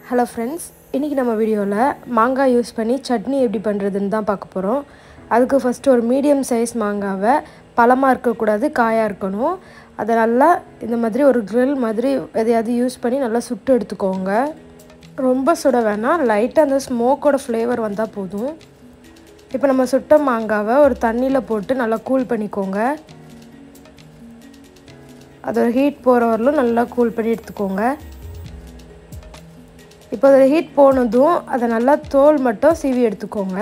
hello friends இன்றைக்கி நம்ம வீடியோவில் மாங்காய் யூஸ் பண்ணி சட்னி எப்படி பண்ணுறதுன்னு தான் பார்க்க போகிறோம் அதுக்கு ஃபஸ்ட்டு ஒரு மீடியம் சைஸ் மாங்காவை பழமாக இருக்கக்கூடாது காயாக இருக்கணும் அதை நல்லா இந்த மாதிரி ஒரு grill மாதிரி எதையாவது யூஸ் பண்ணி நல்லா சுட்டு எடுத்துக்கோங்க ரொம்ப சுட வேணாம் லைட்டாக அந்த ஸ்மோக்கோட ஃப்ளேவர் வந்தால் போதும் இப்போ நம்ம சுட்ட மாங்காவை ஒரு தண்ணியில் போட்டு நல்லா கூல் பண்ணிக்கோங்க அதோட ஹீட் போகிற வரலும் நல்லா கூல் பண்ணி எடுத்துக்கோங்க இப்போ அதில் ஹீட் போனதும் அதை நல்லா தோல் மட்டும் சீவி எடுத்துக்கோங்க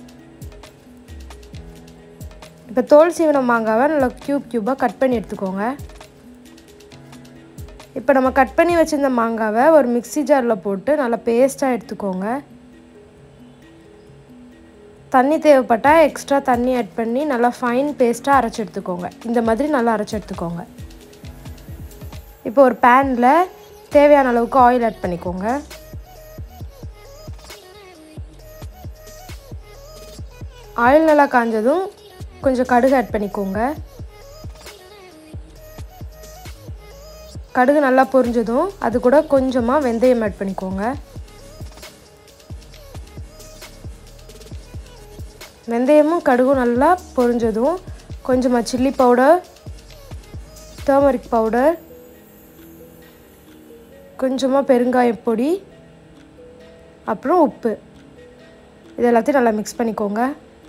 இப்போ தோல் சீவின மாங்காவை நல்லா க்யூப் க்யூபாக கட் பண்ணி எடுத்துக்கோங்க இப்போ நம்ம கட் பண்ணி வச்சுருந்த மாங்காவை ஒரு மிக்ஸி ஜாரில் போட்டு நல்லா பேஸ்ட்டாக எடுத்துக்கோங்க தண்ணி தேவைப்பட்டால் எக்ஸ்ட்ரா தண்ணி ஆட் பண்ணி நல்லா ஃபைன் பேஸ்ட்டாக அரைச்சி எடுத்துக்கோங்க இந்த மாதிரி நல்லா அரைச்சி எடுத்துக்கோங்க இப்போ ஒரு பேனில் தேவையான அளவுக்கு ஆயில் ஆட் பண்ணிக்கோங்க ஆயில் நல்லா காஞ்சதும் கொஞ்சம் கடுகு ஆட் பண்ணிக்கோங்க கடுகு நல்லா பொரிஞ்சதும் அது கூட கொஞ்சமாக வெந்தயம் ஆட் பண்ணிக்கோங்க வெந்தயமும் கடுகும் நல்லா பொரிஞ்சதும் கொஞ்சமாக சில்லி பவுடர் டர்மரிக் பவுடர் கொஞ்சமாக பெருங்காய பொடி அப்புறம் உப்பு இது எல்லாத்தையும் நல்லா மிக்ஸ் பண்ணிக்கோங்க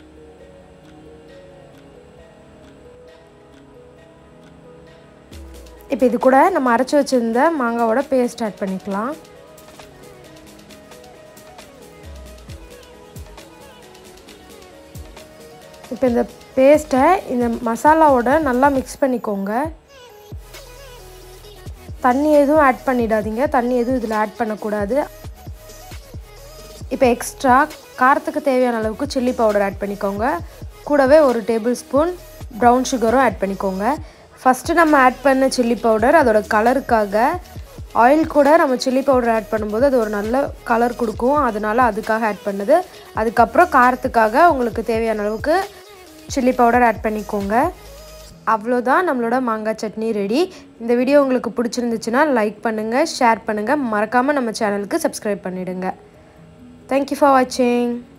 இப்போ இது கூட நம்ம அரைச்சி வச்சுருந்த மாங்காவோட பேஸ்ட் ஆட் பண்ணிக்கலாம் இப்போ இந்த பேஸ்ட்டை இந்த மசாலாவோட நல்லா மிக்ஸ் பண்ணிக்கோங்க தண்ணி எதுவும் ஆட் பண்ணிடாதீங்க தண்ணி எதுவும் இதில் ஆட் பண்ணக்கூடாது இப்போ எக்ஸ்ட்ரா காரத்துக்கு தேவையான அளவுக்கு சில்லி பவுடர் ஆட் பண்ணிக்கோங்க கூடவே ஒரு டேபிள் ஸ்பூன் ப்ரௌன் சுகரும் ஆட் பண்ணிக்கோங்க ஃபஸ்ட்டு நம்ம ஆட் பண்ண சில்லி பவுடர் அதோட கலருக்காக ஆயில் கூட நம்ம சில்லி பவுடர் ஆட் பண்ணும்போது அது ஒரு நல்ல கலர் கொடுக்கும் அதனால் அதுக்காக ஆட் பண்ணது அதுக்கப்புறம் காரத்துக்காக உங்களுக்கு தேவையான அளவுக்கு சில்லி பவுடர் ஆட் பண்ணிக்கோங்க அவ்வளோதான் நம்மளோட மாங்காய் சட்னி ரெடி இந்த வீடியோ உங்களுக்கு பிடிச்சிருந்துச்சுன்னா லைக் பண்ணுங்கள் ஷேர் பண்ணுங்கள் மறக்காமல் நம்ம சேனலுக்கு சப்ஸ்கிரைப் பண்ணிவிடுங்க தேங்க்யூ ஃபார் வாட்சிங்